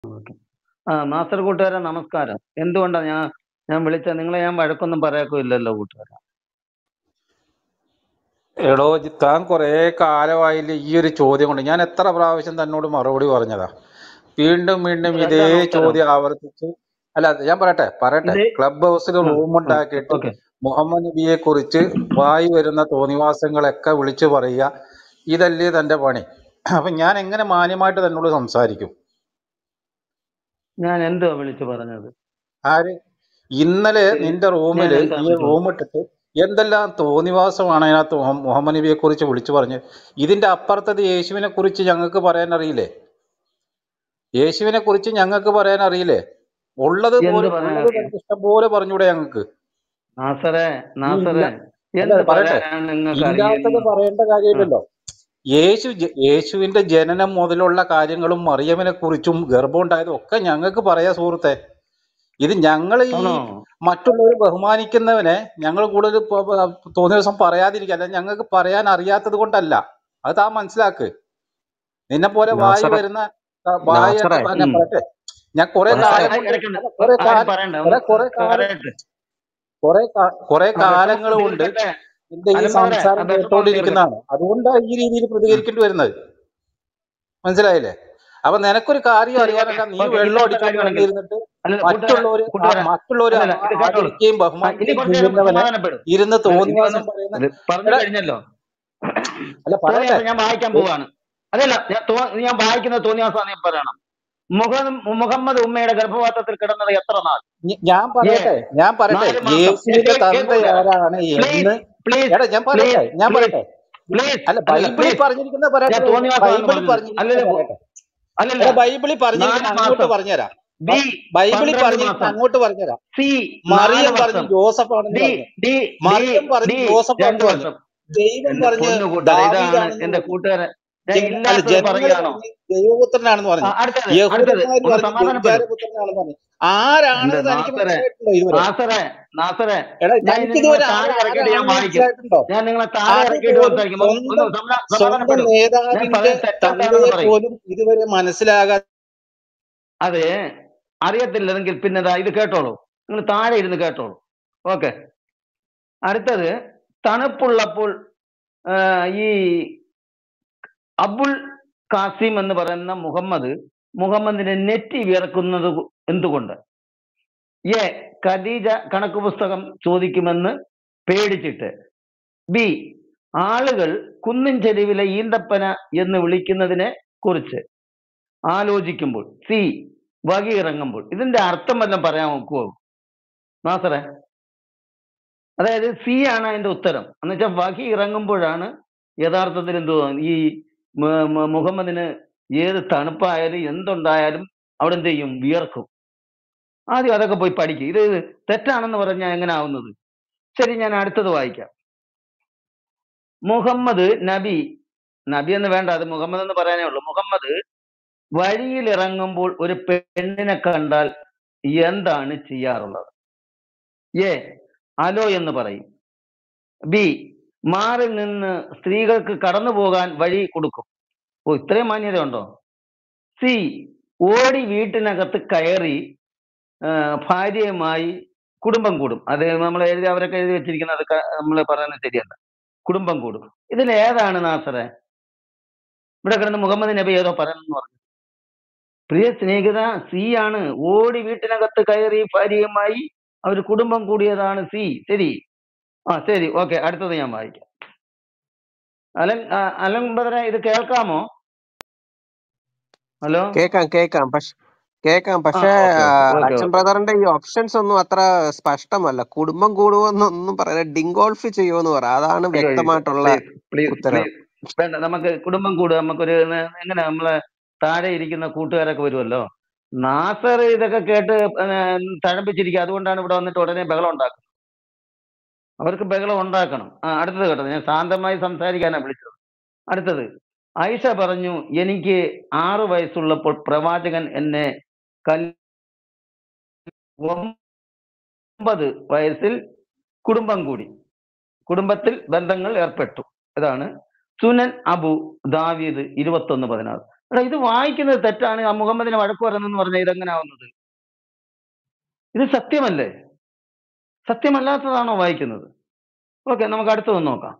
Okay ആ master കൂട്ടുകാരൻ നമസ്കാരം എന്തുകൊണ്ടാ ഞാൻ ഞാൻ വിളിച്ച നിങ്ങളെ ഞാൻ വഴക്കൊന്നും പറയാക്കില്ലല്ലോ കൂട്ടുകാരാ എടോ ജി- താൻ കുറേ കാലമായില്ലേ ഈ ഒരു ചോദ്യം കൊണ്ട് ഞാൻ എത്ര പ്രാവശ്യം തന്നോട് മറുപടി പറഞ്ഞതാ വീണ്ടും വീണ്ടും ഇത് ഇതേ രണ്ടാണ് ഉത്തരം ചോദ്യം ആവർത്തിച്ച് അല്ല ഞാൻ പറയട്ടെ പറയട്ടെ ഇത് ക്ലബ് ഹൗസിൽ ഉം, റൂം ഉം, ഉണ്ടാക്കിയിട്ട് ഓക്കെ മുഹമ്മദ് നബിയെ കുറിച്ച് വായി വരുന്ന തോന്നിവാസങ്ങളൊക്കെ വിളിച്ചു പറയുക ഇതല്ലേ തന്റെ പണി അപ്പൊ ഞാൻ എങ്ങനെ മാന്യമായിട്ട് തന്നോട് സംസാരിക്കും ഞാൻ എന്തുവാ വിളിച്ചു പറഞ്ഞത് ആര് ഇന്നലെ ഇത് നിന്റെ ഞാൻ റൂമില് എന്താ ഈ വിളിച്ചു റൂം ഇട്ടിട്ട് എന്തെല്ലാം തോന്നിവാസമാണ് അതിനകത്ത് മുഹ- മുഹമ്മദ് നബിയെ കുറിച്ച് വിളിച്ചു പറഞ്ഞത് ഇതിന്റെ അപ്പുറത്തത് യേശുവിനെ കുറിച്ച് ഞങ്ങൾക്ക് പറയാൻ അറിയില്ലേ യേശുവിനെ കുറിച്ച് ഞങ്ങൾക്ക് പറയാൻ അറിയില്ലേ ഉള്ളത് എന്ത് പോലെ പറയാൻ ഉള്ളത് അറിയാം തനിക്ക് ഇഷ്ടം പോലെ പറഞ്ഞൂടെ ഞങ്ങൾക്ക് നാസറേ നീ നാസറേ ഇല്ല അല്ല എന്ത് പറയട്ടെ പറയാനാണ് നിങ്ങൾക്ക് ഇല്ലാത്തത് അറിയുന്നത് പറയേണ്ട ആ കാര്യമില്ലല്ലോ യേശു ജ- യേശുവിന്റെ ജനനം മുതലുള്ള കാര്യങ്ങളും മറിയമിനെ കുറിച്ചും ഗർഭം ഉണ്ടായതും ഒക്കെ ഞങ്ങൾക്ക് പറയാ സുഹൃത്തെ ഇത് ഞങ്ങൾ ഈ ആണോ മറ്റുള്ളവർ ബഹുമാനിക്കുന്നവനെ ഞങ്ങൾ കൂടുതൽ പ- പ- തോന്നിയ ദിവസം പറയാതിരിക്കുക അല്ല ഞങ്ങൾക്ക് പറയാൻ അറിയാത്തത് കൊണ്ടല്ല അത് താൻ മനസ്സിലാക്ക് നിന്നെ പോലെ വായി നാസറെ വരുന്ന ആ, വായൊക്കെ നാസറെ ഞാൻ ഉം. പറയട്ടെ ഞാൻ കുറെ ആ, നാസറെ കാലം ആ, കൊണ്ട് ഇടയ്ക്കുണ്ട് അല്ല, കുറെ ആരും കാലം പറയണ്ട കുറെ ഒന്ന് കുറെ കാലം പറയട്ടെ കുറെ കാ- കുറെ ആ ബെറ്റർ കാലങ്ങൾ കൊണ്ട് തീർക്കട്ടെ നിന്റെ ഈ അലമ്പവരെ ആ സംസാരം ബെറ്റർ തീർക്കട്ടെ കേട്ടോണ്ടിരിക്കുന്നതാണ് അതുകൊണ്ടാണ് ഈ രീതിയിൽ ആ പ്രതികരിക്കേണ്ടി വരുന്നത് മനസ്സിലായില്ലേ അപ്പൊ നിനക്കൊരു കാര്യം ശരി ഓക്കെ അറിയാനല്ല നീ ഓക്കെ വെള്ളം ഇല്ലാത്ത അടിച്ചോണ്ട് കാര്യമാണെങ്കിൽ വന്നിരുന്നിട്ട് അല്ലല്ല കൂട്ടുകാരാ മറ്റുള്ളവര് ആ കൂട്ടുകാരാ മറ്റുള്ളവര് അല്ലല്ല ഇത് കേട്ടോളൂ ആദരിക്കുകയും ആ, ഇനി ബഹുമാനിക്കുകയും കുറച്ചു നേരം ചെയ്യുന്നവനെ സമാധാനപ്പെടും ഇരുന്ന് അല്ല, ഇനി തോന്നിവാസം ഒന്ന് പറയുന്ന ഇത് പറഞ്ഞു എടാ കഴിഞ്ഞല്ലോ അല്ല പറയട്ടെ തോന്നിയാസം ഞാൻ വായിക്കാൻ പോവാണ് അതല്ല ഞാൻ തോ- ഞാൻ വായിക്കുന്ന തോന്നിയാസം നീ പറയണം മുഹ- മുഹമ്മദ് ഉമ്മയുടെ ഗർഭപാത്രത്തിൽ കിടന്നത് എത്ര നാൾ ഞ- ഞാൻ ഏ പറയട്ടെ ഞാൻ പറയട്ടെ നാല് മാസം യേശുവിന്റെ തന്ത കേൾക്കൂല ആരാണ് പ്ലീസ് എന്ന് പ്ലീസ് എടാ ഞാൻ പറയട്ടെ പ്ലീസ് ഞാൻ പ്ലീസ് പറയട്ടെ പ്ലീസ് അല്ല അല്ലല്ല ബൈബിളിൽ പ്ലീസ് പറഞ്ഞിരിക്കുന്ന ഞാൻ പറയട്ടെ തോന്നിയാസമാണ് ബൈബിളിൽ പറഞ്ഞത് പറഞ്ഞിരിക്കുന്ന അല്ലല്ല പറയട്ടെ അല്ലല്ല എടാ ബൈബിളിൽ പറഞ്ഞിരിക്കുന്ന നാല് അങ്ങോട്ട് മാസം പറഞ്ഞുതരാം ബി ബ- ബൈബിളിൽ പന്ത്രണ്ട് പറഞ്ഞിരിക്കുന്ന മാസം അങ്ങോട്ട് പറഞ്ഞുതരാം സി നാല് മറിയം പറഞ്ഞു വർഷം ജോസഫ് ആണെന്ന് ഡി പറഞ്ഞു ഡി ഡി മറിയം പറഞ്ഞു ഡി ജോസഫ് രണ്ട് ആണെന്ന് പറഞ്ഞു വർഷം ദൈവം എന്റെ പറഞ്ഞ് പൊന്നു കൂട്ടുകാരെ ഇതാണ് ദാവീദാണെന്ന് എന്റെ പറഞ്ഞു കൂട്ടുകാരൻ ഞാൻ ജന അല്ല ഇല്ലാത്തത് ജനങ്ങൾ പറയുകയാണോ പറഞ്ഞ് ദൈവപുത്രനാണെന്ന് ആ, പറഞ്ഞു അടുത്തത് അടുത്തത് യഹൂദന്മാർ ഒന്ന് പറഞ്ഞു സമാധാനപ്പെടും വ്യഭിചാരപുത്രനാണെന്ന് പറഞ്ഞു ആരാണെന്ന് എന്റെ തനിക്ക് നാസറെ മനസ്സിലായിട്ടുണ്ടോ ഇതുവരെ നാസറെ നാസറെ എടാ ഞാൻ തനിക്ക് ഇത് നിങ്ങളെ ഇതുവരെ താഴെ ആരാ ഇറക്കിയിട്ട് ഞാൻ ആരാണെന്ന് വായിക്കും മനസ്സിലായിട്ടുണ്ടോ ഞാൻ നിങ്ങളെ താഴെ ഇറക്കിയിട്ട് അതുപോലും സംസാരിക്കും ഒന്ന് ഒന്ന് സ്വന്തം സമാ- സ്വന്തം സമാധാനപ്പെടും ഞാൻ നേതാവിന്റെ പറയുന്നത് തെറ്റാണെന്ന് തന്തയെ പറയും പോലും ഇതുവരെ മനസ്സിലാകാതെ അതെ അറിയത്തില്ലെങ്കിൽ പിന്നെ ദാ ഇത് കേട്ടോളൂ നിങ്ങൾ താഴെ ഇരുന്ന് കേട്ടോളൂ ഓക്കെ അടുത്തത് തണുപ്പുള്ളപ്പോൾ ആ, ഈ അബുൽ കാസിം എന്ന് പറയുന്ന മുഹമ്മദ് മുഹമ്മദിന്റെ നെറ്റി വിയർക്കുന്നത് കൊ- എന്തുകൊണ്ട് എ ഖദീജ കണക്ക് പുസ്തകം ചോദിക്കുമെന്ന് പേടിച്ചിട്ട് ബി ആളുകൾ കുന്നിൻ ചെരുവിലെ ഈന്തപ്പന എന്ന് വിളിക്കുന്നതിനെ കുറിച്ച് ആലോചിക്കുമ്പോൾ സി വകി ഇറങ്ങുമ്പോൾ ഇതിന്റെ അർത്ഥം വല്ലതും പറയാൻ നോക്കുവോ നാസറെ അതായത് സി ആണ് അതിന്റെ ഉത്തരം എന്ന് വെച്ചാൽ വകി ഇറങ്ങുമ്പോഴാണ് യഥാർത്ഥത്തിൽ എന്തോ ഈ മ- മ- മുഹമ്മദിന് ഏത് തണുപ്പായാലും എന്തുണ്ടായാലും അവിടെ എന്ത് ചെയ്യും വിയർക്കും ആദ്യം അതൊക്കെ പോയി പഠിക്കും ഇത് തെറ്റാണെന്ന് പറഞ്ഞാൽ എങ്ങനെ ആവുന്നത് ശരി ഞാൻ അടുത്തത് വായിക്കാം മുഹമ്മദ് നബി നബി എന്ന് വേണ്ട അത് മുഹമ്മദ് എന്ന് പറയാനേ ഉള്ളൂ മുഹമ്മദ് വഴിയിൽ ഇറങ്ങുമ്പോൾ ഒരു പെണ്ണിനെ കണ്ടാൽ എന്താണ് ചെയ്യാറുള്ളത് എ അലോ എന്ന് പറയും ബി മാറി നിന്ന് സ്ത്രീകൾക്ക് കടന്നു പോകാൻ വഴി കൊടുക്കും ഓ ഇത്രയും മാന്യത ഉണ്ടോ സി ഓടി വീട്ടിനകത്ത് കയറി ആ, ഭാര്യയുമായി കുടുംബം കൂടും അത് നമ്മൾ എഴുതി അവരൊക്കെ എഴുതി വെച്ചിരിക്കുന്നത് നമ്മൾ പറയുന്നത് ശരിയല്ല കുടുംബം കൂടും ഇതിൽ ഏതാണ് നാസറെ ഇവിടെ കിടന്ന് മുഹമ്മദ് നബി ഏതോ പറയുന്നു പറഞ്ഞു പ്രിയ സ്നേഹിത സി ആണ് ഓടി വീട്ടിനകത്ത് കയറി ഭാര്യയുമായി അവർ കുടുംബം കൂടിയതാണ് സി ശരി ആ ശരി ഓക്കെ അടുത്തത് ഞാൻ വായിക്കാം അലൻ ആ, അലൻ ബദറെ ഇത് കേൾക്കാമോ ഹലോ കേക്കാം കേക്കാം പക്ഷെ കേക്കാം ആ പക്ഷേ ഓക്കെ ആ, ഓക്കെ ഓക്കെ അച്ഛൻ ഓക്കെ ബ്രദറിന്റെ ഈ ഓപ്ഷൻസ് ഒന്നും അത്ര സ്പഷ്ടമല്ല കുടുംബം കൂടുമെന്നൊന്നും പറയുന്നത് ഡിങ്കോൾഫ് ചെയ്യുമെന്ന് പറ അതാണ് അയ്യോ വ്യക്തമായിട്ടുള്ള പ്ലീസ് പ്ലീസ് ഉത്തരം പ്ലീസ് വേണ്ട നമുക്ക് കുടുംബം കൂടുക നമുക്കൊരു ന- എങ്ങനെ നമ്മളെ താഴെ ഇരിക്കുന്ന കൂട്ടുകാരൊക്കെ വരുമല്ലോ നാസർ ഇതൊക്കെ കേട്ട് ഏ, തഴമ്പിച്ചിരിക്കുക അതുകൊണ്ടാണ് ഇവിടെ വന്നിട്ട് ഉടനെ ബഹളം ഉണ്ടാക്കുന്നത് അവർക്ക് ബഹളം ഉണ്ടാക്കണം ആ അടുത്തത് കേട്ടോ ഞാൻ ശാന്തമായി സംസാരിക്കാനാണ് വിളിച്ചത് അടുത്തത് ആയിഷ പറഞ്ഞു എനിക്ക് ആറു വയസ്സുള്ളപ്പോൾ പ്രവാചകൻ എന്നെ കൽ ഒമ്പത് വയസ്സിൽ കുടുംബം കൂടി കുടുംബത്തിൽ ബന്ധങ്ങൾ ഏർപ്പെട്ടു ഇതാണ് സുനൻ അബു ദാവീദ് ഇരുപത്തൊന്ന് പതിനാറ് എടാ ഇത് വായിക്കുന്നത് തെറ്റാണ് ആ മുഹമ്മദിനെ വഴക്ക് പറയുന്നെന്ന് പറഞ്ഞാൽ ഇതെങ്ങനെയാവുന്നത് ഇത് സത്യമല്ലേ സത്യമല്ലാത്തതാണോ വായിക്കുന്നത് ഓക്കെ നമുക്ക് അടുത്തത് നോക്കാം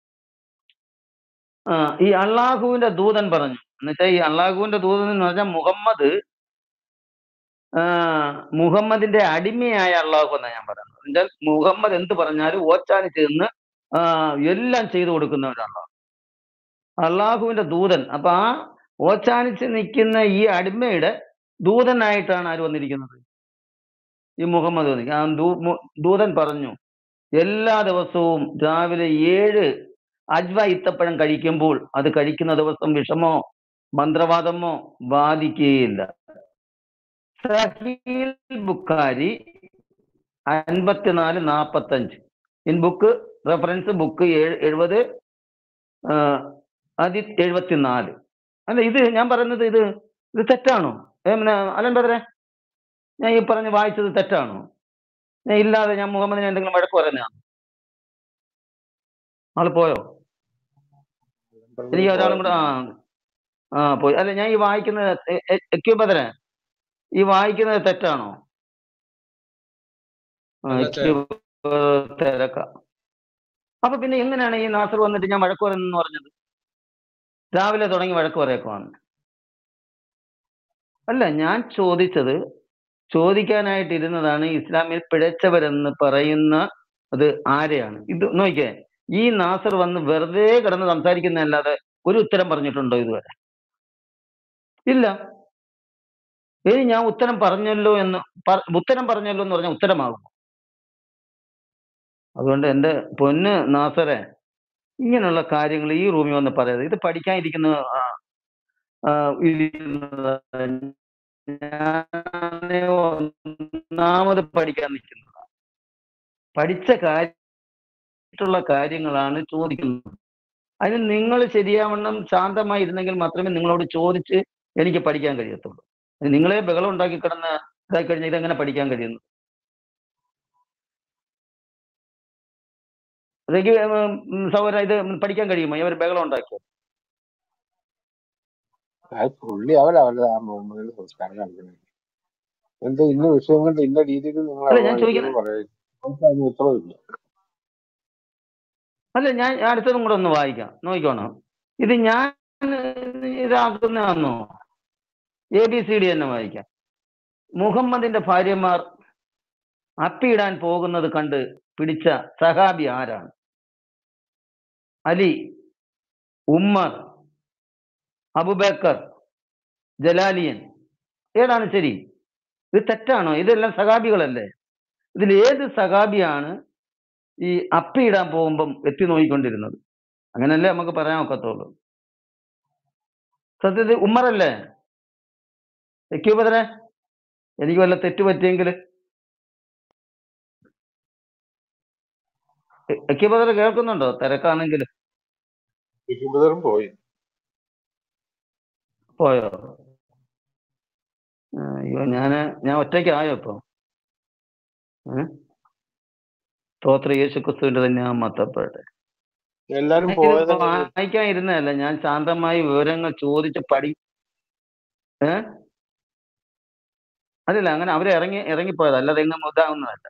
ആ, ഈ അള്ളാഹുവിന്റെ ദൂതൻ പറഞ്ഞു എന്നുവെച്ചാൽ ഈ അള്ളാഹുവിന്റെ ദൂതൻ എന്ന് പറഞ്ഞാൽ മുഹമ്മദ് ആ, മുഹമ്മദിന്റെ അടിമയായ അള്ളാഹു എന്നാണ് ഞാൻ പറയുന്നത് എന്നുവെച്ചാൽ മുഹമ്മദ് എന്ത് പറഞ്ഞാലും ഓച്ചാനി ചെന്ന് ആ, എല്ലാം ചെയ്തു കൊടുക്കുന്നവരാണ് അള്ളാഹുവിന്റെ ദൂതൻ അപ്പൊ ആ ഓച്ചാനിച്ച് നിൽക്കുന്ന ഈ അടിമയുടെ ദൂതനായിട്ടാണ് ആര് വന്നിരിക്കുന്നത് ഈ മുഹമ്മദ് വന്നിരിക്കുന്നത് ആ ദൂ- മു- ദൂതൻ പറഞ്ഞു എല്ലാ ദിവസവും രാവിലെ ഏഴ് അജ്വ ഇത്തപ്പഴം കഴിക്കുമ്പോൾ അത് കഴിക്കുന്ന ദിവസം വിഷമോ മന്ത്രവാദമോ ബാധിക്കുകയില്ല സഹീൽ ബുക്കാരി അൻപത്തിനാല് നാപ്പത്തഞ്ച് ഇൻ ബുക്ക് റെഫറൻസ് ബുക്ക് ഏഴ് എഴുപത് അതി എഴുപത്തിനാല് അല്ല ഇത് ഞാൻ പറയുന്നത് ഇത് ഇത് തെറ്റാണോ ഏ, പിന്നെ അലൻ ബദറെ ഞാൻ ഈ പറഞ്ഞ് വായിച്ചത് തെറ്റാണോ ഞാൻ ഇല്ലാതെ ഞാൻ മുഹമ്മദിനെ എന്തെങ്കിലും വഴക്ക് പറയുന്നതാണ് ആള് പോയോ എനിക്ക് ഒരാളും കൂടെ ആ ആ പോയി അല്ല ഞാൻ ഈ വായിക്കുന്നത് എ- എ- എക്യു ബദറെ ഈ വായിക്കുന്നത് തെറ്റാണോ ആ, അല്ല, എക്യു തിരക്ക അപ്പൊ പിന്നെ എങ്ങനെയാണ് ഈ നാസർ വന്നിട്ട് ഞാൻ വഴക്ക് പറയുന്നെന്ന് പറഞ്ഞത് രാവിലെ തുടങ്ങി വഴക്ക് പറയേക്കുവാണ് അല്ല ഞാൻ ചോദിച്ചത് ചോദിക്കാനായിട്ട് ഇരുന്നതാണ് ഇസ്ലാമിൽ പിഴച്ചവരെന്ന് പറയുന്ന അത് ആരെയാണ് ഇത് നോക്കിയേ ഈ നാസർ വന്ന് വെറുതെ കിടന്ന് സംസാരിക്കുന്നതല്ലാതെ ഒരു ഉത്തരം പറഞ്ഞിട്ടുണ്ടോ ഇതുവരെ ഇല്ല ഇനി ഞാൻ ഉത്തരം പറഞ്ഞല്ലോ എന്ന് പ- ഉത്തരം പറഞ്ഞല്ലോ എന്ന് പറഞ്ഞാൽ ഉത്തരമാകും അതുകൊണ്ട് എന്റെ പൊന്ന് നാസറെ ഇങ്ങനെയുള്ള കാര്യങ്ങൾ ഈ റൂമിൽ വന്ന് പറയരുത് ഇത് പഠിക്കാനിരിക്കുന്ന ആ, ആ, ഇരിക്കുന്നതാ. ഞാന് ഒന്നാമത് പഠിക്കാൻ നിൽക്കുന്നതാണ് പഠിച്ച കാര്യമായിട്ടുള്ള കാര്യങ്ങളാണ് ചോദിക്കുന്നത് അതിന് നിങ്ങൾ ശരിയാവണ്ണം ശാന്തമായി ഇരുന്നെങ്കിൽ മാത്രമേ നിങ്ങളോട് ചോദിച്ച് എനിക്ക് പഠിക്കാൻ കഴിയത്തുള്ളൂ അത് നിങ്ങളെ ബഹളം ഉണ്ടാക്കി കിടന്ന് ഇതായി കഴിഞ്ഞാൽ ഇതെങ്ങനെ പഠിക്കാൻ കഴിയുന്നു അതെനിക്ക് സൗകര്യം ഇത് പഠിക്കാൻ കഴിയുമോ ഇവർ ബഹളം ഉണ്ടാക്കിയോ അത് പുള്ളി അവരവരുടെ ആ മുഹമ്മദിന്റെ സംസ്കാരം കാണിക്കുന്നത് എന്താ ഇന്ന വിഷയം കൊണ്ട് ഇന്ന രീതിയിൽ നിങ്ങൾ അല്ല ഞാൻ അപമാനിക്കുന്നു ചോദിക്കുന്നത് പറയുന്നത് നമുക്ക് അതിന് ഉത്തരവില്ല അല്ല ഞാൻ അടുത്തതും കൂടെ ഒന്ന് വായിക്കാം നോക്കിക്കോണം ഇത് ഞാൻ ഇതാക്കുന്നതാണോ എ ബി സി ഡി തന്നെ വായിക്കാം മുഹമ്മദിന്റെ ഭാര്യമാർ അപ്പിയിടാൻ പോകുന്നത് കണ്ട് പിടിച്ച സഹാബി ആരാണ് അലി ഉമ്മർ അബുബക്കർ ജലാലിയൻ ഏതാണ് ശരി ഇത് തെറ്റാണോ ഇതെല്ലാം സഹാബികളല്ലേ ഇതിൽ ഏത് സഹാബിയാണ് ഈ അപ്പിയിടാൻ പോകുമ്പം എത്തി നോക്കിക്കൊണ്ടിരുന്നത് അങ്ങനല്ലേ നമുക്ക് പറയാൻ ഒക്കത്തുള്ളൂ സത്യത്തിൽ ഉമ്മറല്ലേ എക്യൂബദറെ എനിക്ക് വല്ല തെറ്റ് പറ്റിയെങ്കിൽ എക്യൂബദർ കേൾക്കുന്നുണ്ടോ തിരക്കാണെങ്കിൽ വിശുദ്ധരും പോയി പോയോ ആ, അയ്യോ ഞാന് ഞാൻ ഒറ്റയ്ക്കായോ ഇപ്പൊ ഏഹ് സ്തോത്ര യേശു ക്രിസ്തുവിന്റെ തന്നെ ആ മത്തപ്പെടട്ടെ എല്ലാരും ഇത് പോയത് വായിക്കാൻ ഇരുന്നതല്ല ഞാൻ ശാന്തമായി വിവരങ്ങൾ ചോദിച്ച് പഠി ഏ അല്ലല്ല അങ്ങനെ അവര് ഇറങ്ങി ഇറങ്ങിപ്പോയത് അല്ലാതെ എങ്ങും ഇതാവുന്നതല്ല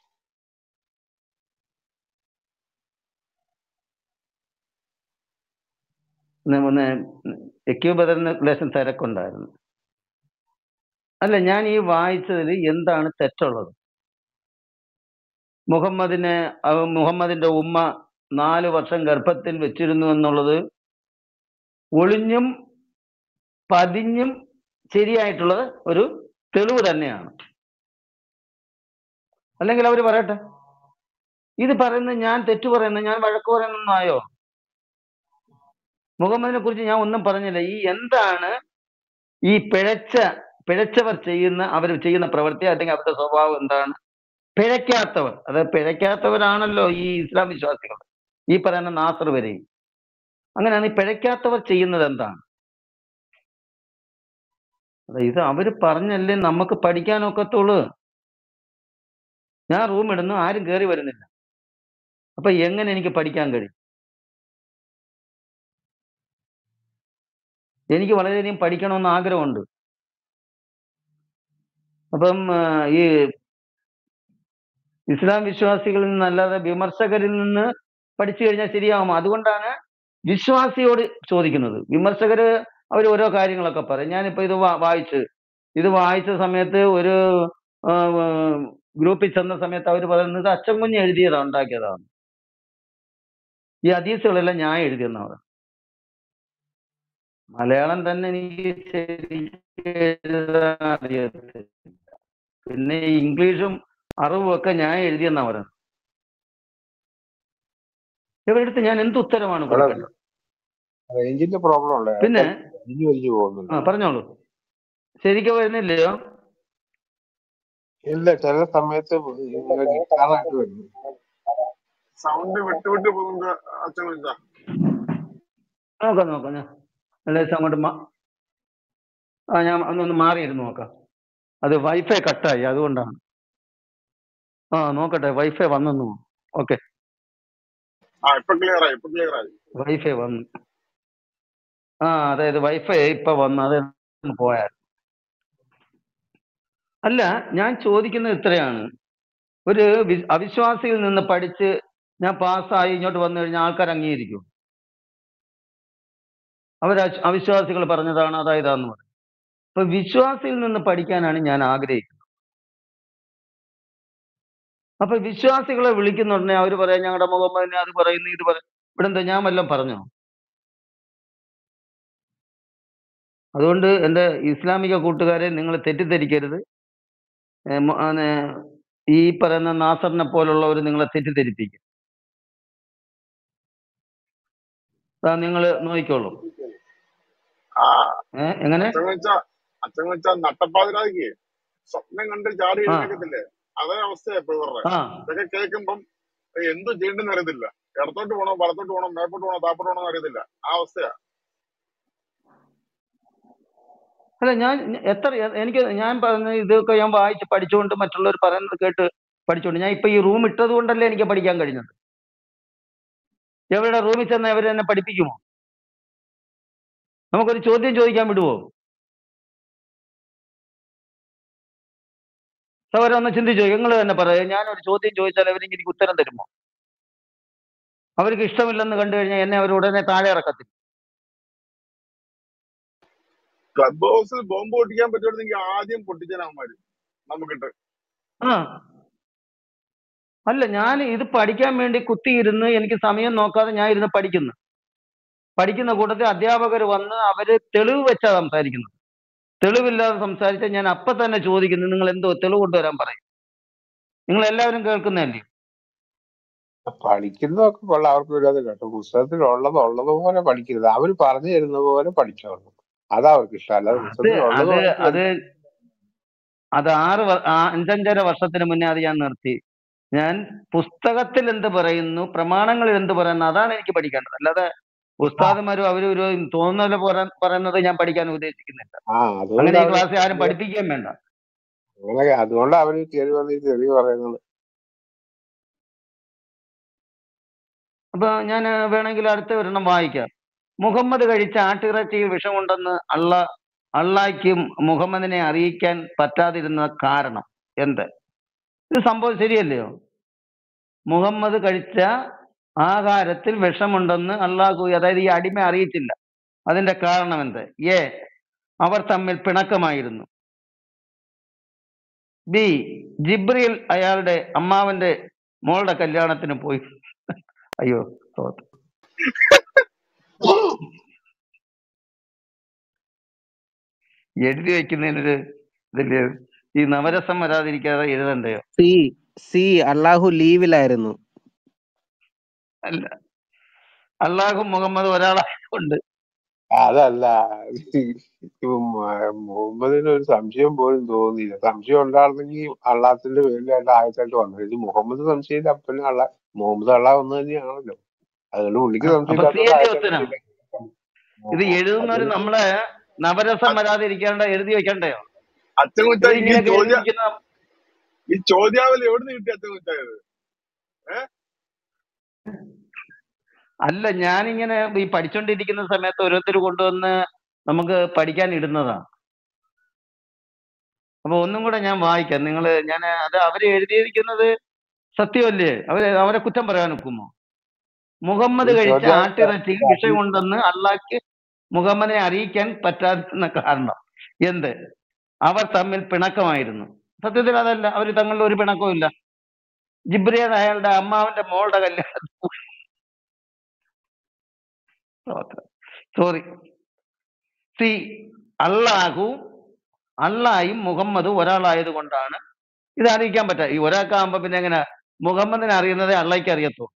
എക്യൂബദറിന് ലേശം തിരക്കുണ്ടായിരുന്നു അല്ല ഞാൻ ഈ വായിച്ചതിൽ എന്താണ് തെറ്റുള്ളത് മുഹമ്മദിനെ അവ- മുഹമ്മദിന്റെ ഉമ്മ നാല് വർഷം ഗർഭത്തിൽ വെച്ചിരുന്നു എന്നുള്ളത് ഒളിഞ്ഞും പതിഞ്ഞും ശരിയായിട്ടുള്ള ഒരു തെളിവ് തന്നെയാണ് അല്ലെങ്കിൽ അവർ പറയട്ടെ ഇത് പറയുന്നത് ഞാൻ തെറ്റു പറയുന്നത് ഞാൻ വഴക്ക് പറയുന്നതായോ മുഹമ്മദിനെ കുറിച്ച് ഞാൻ ഒന്നും പറഞ്ഞില്ല ഈ എന്താണ് ഈ പിഴച്ച പിഴച്ചവർ ചെയ്യുന്ന അവർ ചെയ്യുന്ന പ്രവൃത്തി അല്ലെങ്കിൽ അവരുടെ സ്വഭാവം എന്താണ് പിഴയ്ക്കാത്തവർ അത് പിഴയ്ക്കാത്തവരാണല്ലോ ഈ ഇസ്ലാം വിശ്വാസികൾ ഈ പറയുന്ന നാസർ വരെയും അങ്ങനെയാണ് ഈ പിഴയ്ക്കാത്തവർ ചെയ്യുന്നത് എന്താണ് അതെ ഇത് അവര് പറഞ്ഞല്ലേ നമുക്ക് പഠിക്കാൻ ഒക്കത്തുള്ളൂ ഞാൻ റൂം ഇടുന്നു ആരും കയറി വരുന്നില്ല അപ്പൊ എങ്ങനെ എനിക്ക് പഠിക്കാൻ കഴിയും എനിക്ക് വളരെയധികം പഠിക്കണമെന്ന് ആഗ്രഹമുണ്ട് അപ്പം ആ, ഈ ഇസ്ലാം വിശ്വാസികളിൽ നിന്നല്ലാതെ വിമർശകരിൽ നിന്ന് പഠിച്ചു കഴിഞ്ഞാൽ ശരിയാകുമോ അതുകൊണ്ടാണ് വിശ്വാസിയോട് ചോദിക്കുന്നത് വിമർശകര് അവർ ഓരോ കാര്യങ്ങളൊക്കെ പറയും ഞാനിപ്പോ ഇത് വാ- വായിച്ച് ഇത് വായിച്ച സമയത്ത് ഒരു ആ, ആ, ഗ്രൂപ്പിൽ ചെന്ന സമയത്ത് അവർ പറയുന്നത് ഇത് അച്ഛൻ കുഞ്ഞ് എഴുതിയതാ ഉണ്ടാക്കിയതാണ് ഈ ഹദീസുകളെല്ലാം ഞാൻ എഴുതിയെന്നാണ് മലയാളം തന്നെ എനിക്ക് ശരിക്കും എഴുതാൻ അറിയത്തില്ല പിന്നെ ഈ ഇംഗ്ലീഷും അറിവും ഒക്കെ ഞാൻ എഴുതിയെന്നാ പറയുന്നത് ഇവരുടെ അടുത്ത് ഞാൻ എന്ത് ഉത്തരമാണ് അവിടെ കൊടുക്കേണ്ടത് റേഞ്ചിന്റെ പ്രോബ്ലം ഉള്ള പിന്നെ വലിഞ്ഞു വലിഞ്ഞു ആ പോകുന്നുണ്ട് പറഞ്ഞോളൂ ശരിക്കും വരുന്നില്ലയോ ഇല്ല ചില സമയത്ത് ഇങ്ങനെ നിൽക്കാനായിട്ട് വരുന്നു സൗണ്ട് വിട്ട് വിട്ട് പോകുന്നത് അച്ഛൻ വെച്ചാ നോക്കാം നോക്കാം ഞാൻ ലേശം അങ്ങോട്ട് മാ ആ ഞാൻ ഒന്നൊന്ന് മാറിയിരുന്നു നോക്കാം അത് വൈഫൈ കട്ടായി അതുകൊണ്ടാണ് ആ നോക്കട്ടെ വൈഫൈ വന്നെന്നു ഓക്കെ ആ ഇപ്പൊ ക്ലിയർ ആയി ഇപ്പൊ ക്ലിയർ ആയി വൈഫൈ വന്നു ആ അതായത് വൈഫൈ ഇപ്പൊ വന്നു അത് പോയാൽ അല്ല ഞാൻ ചോദിക്കുന്നത് ഇത്രയാണ് ഒരു വി- അവിശ്വാസിയിൽ നിന്ന് പഠിച്ച് ഞാൻ പാസ്സായി ഇങ്ങോട്ട് വന്നു കഴിഞ്ഞാൽ ആൾക്കാർ അംഗീകരിക്കും അവർ അവിശ്വാസികൾ പറഞ്ഞതാണ് അതായതാന്ന് പറയും അപ്പൊ വിശ്വാസിയിൽ നിന്ന് പഠിക്കാനാണ് ഞാൻ ആഗ്രഹിക്കുന്നത് അപ്പൊ വിശ്വാസികളെ വിളിക്കുന്ന ഉടനെ അവർ പറയാം ഞങ്ങളുടെ മുഹമ്മദിനെ അത് പറയുന്നു ഇത് പറയും ഇവിടെ എന്താ ഞാൻ വല്ലതും പറഞ്ഞോ അതുകൊണ്ട് എൻ്റെ ഇസ്ലാമിക കൂട്ടുകാരെ നിങ്ങൾ തെറ്റിദ്ധരിക്കരുത് ഏ, മ- ആന്നെ, ഈ പറയുന്ന നാസറിനെ പോലുള്ളവർ നിങ്ങളെ തെറ്റിദ്ധരിപ്പിക്കും അതാ നിങ്ങൾ നോക്കിക്കോളൂ ആ ഏ എങ്ങനെ അച്ഛൻ വെച്ചാ അച്ഛൻ വെച്ചാ നട്ടപ്പാതിരാതിക്ക് സ്വപ്നം കണ്ട് ചാടി ആ എഴുന്നേക്കത്തില്ലേ അതേ അവസ്ഥയാ ഇപ്പൊ ഇവരുടെ ആ ഇതൊക്കെ കേൾക്കുമ്പം എന്ത് ചെയ്യണ്ടെന്ന് അറിയത്തില്ല ഇടത്തോട്ട് പോണോ വലത്തോട്ട് പോണോ മേപ്പോട്ട് പോണോ താപ്പോട്ട് പോണോ അറിയത്തില്ല ആ അവസ്ഥയാ അല്ല ഞാൻ ഞ- എത്ര എനിക്ക് ഞാൻ പറഞ്ഞ ഇതൊക്കെ ഞാൻ വായിച്ച് പഠിച്ചുകൊണ്ട് മറ്റുള്ളവർ പറയുന്നത് കേട്ട് പഠിച്ചുകൊണ്ട് ഞാൻ ഇപ്പൊ ഈ റൂം ഇട്ടത് കൊണ്ടല്ലേ എനിക്ക് പഠിക്കാൻ കഴിഞ്ഞത് എവിടെ റൂമിൽ ചെന്ന് അവർ എന്നെ പഠിപ്പിക്കുമോ നമുക്കൊരു ചോദ്യം ചോദിക്കാൻ വിടുവോ സൗരം ഒന്ന് ചിന്തിച്ചോ നിങ്ങൾ തന്നെ പറയാം ഞാനൊരു ചോദ്യം ചോദിച്ചാൽ അവരെനിക്ക് എനിക്ക് ഉത്തരം തരുമോ അവർക്ക് ഇഷ്ടമില്ലെന്ന് കണ്ടു കഴിഞ്ഞാൽ എന്നെ അവർ ഉടനെ താഴെ ഇറക്കത്തില്ല ക്ലബ് ഹൗസിൽ ബോംബ് പൊട്ടിക്കാൻ പറ്റുമായിരുന്നെങ്കിൽ ആദ്യം പൊട്ടിച്ചനാമാര് നമുക്കിട്ട് ആ അല്ല ഞാൻ ഇത് പഠിക്കാൻ വേണ്ടി കുത്തിയിരുന്ന് എനിക്ക് സമയം നോക്കാതെ ഞാൻ ഇരുന്ന് പഠിക്കുന്നു പഠിക്കുന്ന കൂട്ടത്തിൽ അധ്യാപകർ വന്ന് അവര് തെളിവ് വെച്ചാ സംസാരിക്കുന്നത് തെളിവില്ലാതെ സംസാരിച്ചാൽ ഞാൻ അപ്പൊ തന്നെ ചോദിക്കുന്നു നിങ്ങൾ എന്തോ തെളിവ് കൊണ്ടുവരാൻ പറയും നിങ്ങൾ എല്ലാവരും കേൾക്കുന്നതല്ലേ പഠിക്കുന്നതൊക്കെ കൊള്ളാം അവർക്ക് വരാതെ കേട്ടോ പുസ്തകത്തിൽ ഉള്ളത് ഉള്ളതുപോലെ പഠിക്കരുത് അവര് പറഞ്ഞു തരുന്ന പോലെ പഠിച്ചോളൂ അതാ അവർക്ക് ഇഷ്ടം അല്ലാതെ അത് പുസ്തകത്തിൽ ഉള്ളത് അത് വായിച്ച് അത് അത് ആറ് വ- ആ അഞ്ചഞ്ചര വർഷത്തിന് മുന്നേ അത് ഞാൻ നിർത്തി ഞാൻ പുസ്തകത്തിൽ എന്ത് പറയുന്നു പ്രമാണങ്ങളിൽ എന്ത് പറയുന്നു അതാണ് എനിക്ക് പഠിക്കേണ്ടത് അല്ലാതെ ഉസ്താദുമാരും അവരും ഒരു തോന്നുന്ന പോലെ പറയുന്നത് ഞാൻ പഠിക്കാൻ ഉദ്ദേശിക്കുന്നില്ല ആ അതുകൊണ്ട് അങ്ങനെ ഈ അവര് ക്ലാസ്സിൽ ആരും പഠിപ്പിക്കുകയും വേണ്ട അങ്ങനെ അതുകൊണ്ട് അവര് കയറി വന്ന് ഈ തെറി പറയുന്നത് അപ്പൊ ഞാൻ വേണമെങ്കിൽ അടുത്ത ഒരെണ്ണം വായിക്കാം മുഹമ്മദ് കഴിച്ച ആട്ടിറച്ചിയിൽ വിഷമുണ്ടെന്ന് അള്ള അള്ളായ്ക്ക് മുഹമ്മദിനെ അറിയിക്കാൻ പറ്റാതിരുന്ന കാരണം എന്ത് ഇത് സംഭവം ശരിയല്ലയോ മുഹമ്മദ് കഴിച്ച ആഹാരത്തിൽ വിഷമുണ്ടെന്ന് അള്ളാഹു അതായത് ഈ അടിമ അറിയിച്ചില്ല അതിന്റെ കാരണം എന്ത് എ അവർ തമ്മിൽ പിണക്കമായിരുന്നു ബി ജിബ്രിൽ അയാളുടെ അമ്മാവന്റെ മോളുടെ കല്യാണത്തിന് പോയി അയ്യോ തോത്ത് എഴുതി വെക്കുന്നതിനൊരു ഇതില്ലേ ഈ നവരസം വരാതിരിക്കാതെ എഴുതണ്ടയോ സി സി അള്ളാഹു ലീവിലായിരുന്നു അല്ല അള്ളാഹു മുഹമ്മദ് ഒരാളായതുകൊണ്ട് അതല്ല ഈ മ- മുഹമ്മദിന് ഒരു സംശയം പോലും തോന്നിയില്ല സംശയം ഉണ്ടായിരുന്നെങ്കിൽ അള്ളാഹത്തിന്റെ പേരിലായിട്ട് ആയതായിട്ട് വന്നത് ഇത് മുഹമ്മദ് സംശയമില്ല അപ്പനെ അള്ള മുഹമ്മദ് അള്ളാഹ് ഒന്ന് തന്നെയാണല്ലോ അതുകൊണ്ട് പുള്ളിക്ക് ആ, അപ്പൊ സി സംശയമില്ലാത്തതുകൊണ്ട് അല്ലേ ആയതായിട്ട് ഉത്തരം ഇത് അത് എഴുതുന്നവര് നമ്മളെ നവരസം വരാതിരിക്കാണ്ട് എഴുതി വെക്കണ്ടയോ അച്ഛൻ കുച്ച ഈ ഇവരിങ്ങനെയൊക്കെ എഴുതി ചോദ്യ വെക്കുന്ന ഈ ചോദ്യാവലി എവിടുന്ന് കിട്ടി അച്ഛൻ കുച്ചായത് ഏഹ് അല്ല ഞാനിങ്ങനെ ഈ പഠിച്ചോണ്ടിരിക്കുന്ന സമയത്ത് ഓരോരുത്തർ കൊണ്ടുവന്ന് നമുക്ക് പഠിക്കാൻ ഇടുന്നതാണ് അപ്പൊ ഒന്നും കൂടെ ഞാൻ വായിക്കാം നിങ്ങൾ ഞാൻ അത് അവര് എഴുതിയിരിക്കുന്നത് സത്യമല്ലേ അവര് അവരെ കുറ്റം പറയാൻ ഒക്കുമോ മുഹമ്മദ് ഈ കഴിച്ച ചോദ്യം ആട്ടിറച്ചിയിൽ വിഷയമുണ്ടെന്ന് അള്ളാഹ്ക്ക് മുഹമ്മദിനെ അറിയിക്കാൻ പറ്റാത്ത കാരണം എന്ത് അവർ തമ്മിൽ പിണക്കമായിരുന്നു സത്യത്തിൽ അതല്ല അവർ തങ്ങളിൽ ഒരു പിണക്കവും ഇല്ല ജിബ്രിയൽ അയാളുടെ അമ്മാവന്റെ മോളുടെ കല്യാണം സോറി സി അള്ളാഹു അള്ളായും മുഹമ്മദും ഒരാളായത് കൊണ്ടാണ് ഇത് അറിയിക്കാൻ പറ്റുക ഈ ഒരാൾക്കാകുമ്പോ പിന്നെ എങ്ങനെ മുഹമ്മദിനെ അറിയുന്നതേ അള്ളാഹിക്ക് അറിയത്തുള്ളൂ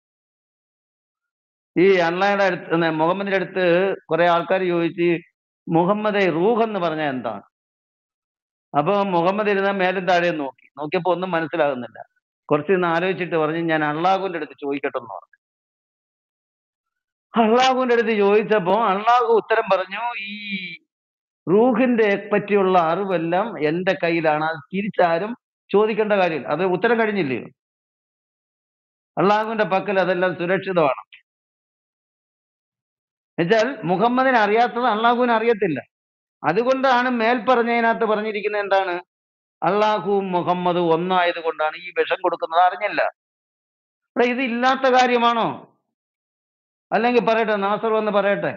ഈ അള്ളാഹയുടെ അടുത്ത് ഉം, മുഹമ്മദിന്റെ അടുത്ത് കുറെ ആൾക്കാർ ചോദിച്ച് മുഹമ്മദ് റൂഹ് എന്ന് പറഞ്ഞാൽ എന്താണ് അപ്പൊ മുഹമ്മദ് ഇരുന്ന മേലും താഴെയും നോക്കി നോക്കിയപ്പോ ഒന്നും മനസ്സിലാകുന്നില്ല കുറച്ച് ഇന്ന് ആലോചിച്ചിട്ട് പറഞ്ഞു ഞാൻ അള്ളാഹുവിന്റെ അടുത്ത് ചോദിക്കട്ടെ എന്ന് പറഞ്ഞു അള്ളാഹുവിന്റെ അടുത്ത് ചോദിച്ചപ്പോ അള്ളാഹു ഉത്തരം പറഞ്ഞു ഈ റൂഹിന്റെ പറ്റിയുള്ള അറിവെല്ലാം എന്റെ കയ്യിലാണ് അത് തിരിച്ചാരും ചോദിക്കേണ്ട കാര്യമില്ല അത് ഉത്തരം കഴിഞ്ഞില്ലയോ അള്ളാഹുവിന്റെ പക്കൽ അതെല്ലാം സുരക്ഷിതമാണ് എന്നുവെച്ചാൽ മുഹമ്മദിനെ അറിയാത്തത് അള്ളാഹുവിനെ അറിയത്തില്ല അതുകൊണ്ടാണ് മേൽ പറഞ്ഞതിനകത്ത് പറഞ്ഞിരിക്കുന്നത് എന്താണ് അള്ളാഹുവും മുഹമ്മദും ഒന്നായത് കൊണ്ടാണ് ഈ വിഷം കൊടുക്കുന്നത് അറിഞ്ഞില്ല എടാ, ഇത് ഇല്ലാത്ത കാര്യമാണോ അല്ലെങ്കിൽ പറയട്ടെ നാസർ വന്ന് പറയട്ടെ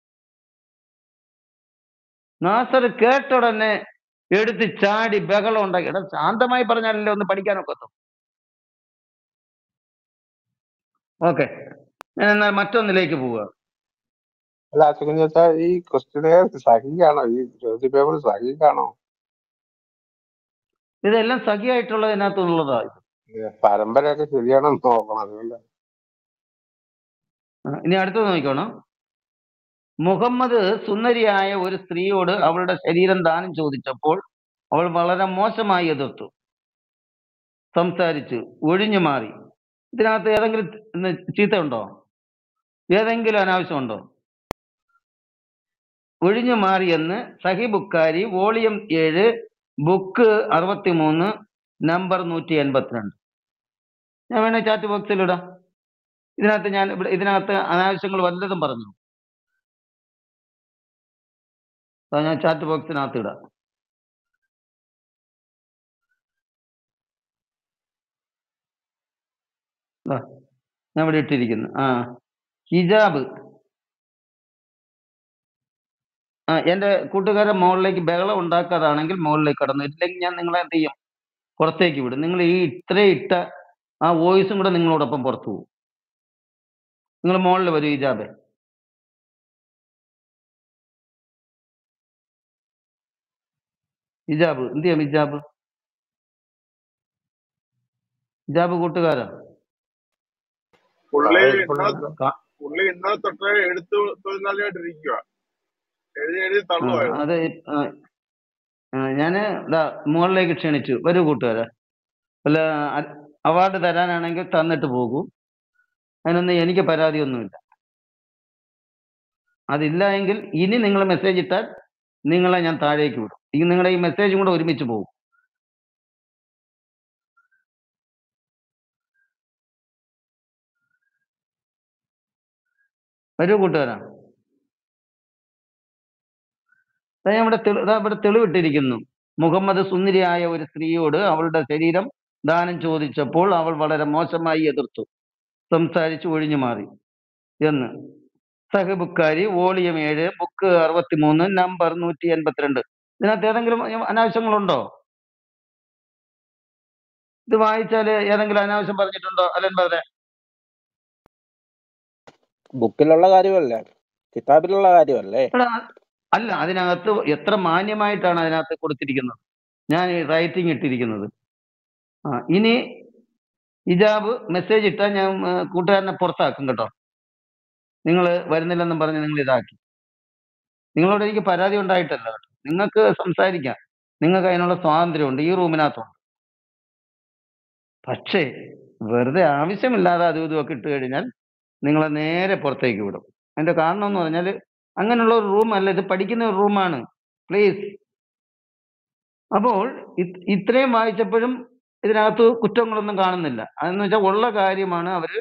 നാസർ കേട്ട ഉടനെ എടുത്ത് ചാടി ബഹളം ഉണ്ടാക്കി എടാ ശാന്തമായി പറഞ്ഞാലല്ലേ ഒന്ന് പഠിക്കാനൊക്കത്തു ഓക്കെ ഞാൻ എന്നാൽ മറ്റൊന്നിലേക്ക് പോവുക അല്ല അസുഖം ഈ ക്വസ്റ്റിനെയർ സഹിയാണോ ഈ ചോദ്യ പേപ്പർ സഹിയാണോ ഇതെല്ലാം സഖിയായിട്ടുള്ളതിനകത്തുള്ളതാ ഇത് പരമ്പരയൊക്കെ ശരിയാണോ എന്ന് നോക്കണം അതുകൊണ്ട് ആ, ഇനി അടുത്തത് നോക്കണം മുഹമ്മദ് സുന്ദരിയായ ഒരു സ്ത്രീയോട് അവളുടെ ശരീരം ദാനം ചോദിച്ചപ്പോൾ അവൾ വളരെ മോശമായി എതിർത്തു സംസാരിച്ചു ഒഴിഞ്ഞു മാറി ഇതിനകത്ത് ഏതെങ്കിലും ഇന്ന് ചീത്ത ഉണ്ടോ ഏതെങ്കിലും അനാവശ്യമുണ്ടോ ഒഴിഞ്ഞു മാറി എന്ന് സഹി ബുക്കാരി വോളിയം ഏഴ് ബുക്ക് അറുപത്തിമൂന്ന് നമ്പർ നൂറ്റി എൺപത്തിരണ്ട് ഞാൻ വേണേ ചാറ്റ് ബോക്സിൽ ഇടാം ഇതിനകത്ത് ഞാൻ ഇവിടെ ഇതിനകത്ത് അനാവശ്യങ്ങൾ വല്ലതും പറഞ്ഞു അതാ ഞാൻ ചാറ്റ് ബോക്സിനകത്ത് ഇടാം ദാ, ഞാൻ ഇവിടെ ഇട്ടിരിക്കുന്നു ആ ഹിജാബ് ആ എന്റെ കൂട്ടുകാരൻ മുകളിലേക്ക് ബഹളം ഉണ്ടാക്കാതാണെങ്കിൽ മുകളിലേക്ക് കടന്നു ഇല്ലെങ്കിൽ ഞാൻ നിങ്ങളെ എന്ത് ചെയ്യും പുറത്തേക്ക് വിടും നിങ്ങൾ ഈ ഇത്രയും ഇട്ട ആ വോയിസും കൂടെ നിങ്ങളോടൊപ്പം പുറത്തു പോകും നിങ്ങൾ മുകളിൽ വരൂ ഹിജാബ് ഹിജാബ് എന്ത് ചെയ്യാം ഹിജാബ് ഹിജാബ് കൂട്ടുകാരാ പുള്ളി അതായത് ഇന്നലെ പുള്ളി കാ- പുള്ളി ഇന്നലെ തൊട്ട് എഴുത്തു തൊഴിലാളിയായിട്ടിരിക്കുക എഴുതി എഴുതി ആ, തള്ളുവായിരുന്നു അത് ആ, ആ, ഞാന് ഇതാ മുകളിലേക്ക് ക്ഷണിച്ചു വരൂ കൂട്ടുകാരാ വല്ല അ- അവാർഡ് തരാനാണെങ്കിൽ തന്നിട്ട് പോകൂ അതിനൊന്നും എനിക്ക് പരാതിയൊന്നുമില്ല അതില്ല എങ്കിൽ ഇനി നിങ്ങൾ മെസ്സേജ് ഇട്ടാൽ നിങ്ങളെ ഞാൻ താഴേക്ക് വിടും ഈ നിങ്ങളുടെ ഈ മെസ്സേജും കൂടെ ഒരുമിച്ച് പോകും വരൂ കൂട്ടുകാരാ ദാ ഞാൻ ഇവിടെ തെളി- ദാ ഇവിടെ തെളിവിട്ടിരിക്കുന്നു മുഹമ്മദ് സുന്ദരിയായ ഒരു സ്ത്രീയോട് അവളുടെ ശരീരം ദാനം ചോദിച്ചപ്പോൾ അവൾ വളരെ മോശമായി എതിർത്തു സംസാരിച്ച് ഒഴിഞ്ഞു മാറി എന്ന് സഹബുക്കാരി വോളിയം ഏഴ് ബുക്ക് അറുപത്തിമൂന്ന് നമ്പർ നൂറ്റി എൺപത്തിരണ്ട് ഇതിനകത്ത് ഏതെങ്കിലും അനാവശ്യങ്ങളുണ്ടോ ഇത് വായിച്ചാല് ഏതെങ്കിലും അനാവശ്യം പറഞ്ഞിട്ടുണ്ടോ അലൻ ബദറെ ബുക്കിലുള്ള കാര്യമല്ലേ കിതാബിലുള്ള കാര്യമല്ലേ എടാ, അല്ല അതിനകത്ത് എത്ര മാന്യമായിട്ടാണ് അതിനകത്ത് കൊടുത്തിരിക്കുന്നത് ഞാൻ റൈറ്റിംഗ് ഇട്ടിരിക്കുന്നത് ആ ഇനി ഹിജാബ് മെസ്സേജ് ഇട്ടാൽ ഞാൻ ആ, കൂട്ടുകാരനെ പുറത്താക്കും കേട്ടോ നിങ്ങൾ വരുന്നില്ലെന്നും പറഞ്ഞ് നിങ്ങൾ ഇതാക്കി നിങ്ങളോട് എനിക്ക് പരാതി ഉണ്ടായിട്ടല്ല കേട്ടോ നിങ്ങൾക്ക് സംസാരിക്കാം നിങ്ങൾക്ക് അതിനുള്ള സ്വാതന്ത്ര്യമുണ്ട് ഈ റൂമിനകത്തുണ്ട് പക്ഷേ വെറുതെ ആവശ്യമില്ലാതെ അതും ഇതും ഒക്കെ ഇട്ട് കഴിഞ്ഞാൽ നിങ്ങളെ നേരെ പുറത്തേക്ക് വിടും അതിന്റെ കാരണം എന്ന് പറഞ്ഞാൽ അങ്ങനെയുള്ള ഒരു റൂം അല്ല ഇത് പഠിക്കുന്ന ഒരു റൂമാണ് പ്ലീസ് അപ്പോൾ ഇത് ഇത്രയും വായിച്ചപ്പോഴും ഇതിനകത്ത് കുറ്റങ്ങളൊന്നും കാണുന്നില്ല അതെന്ന് വെച്ചാൽ ഉള്ള കാര്യമാണ് അവര്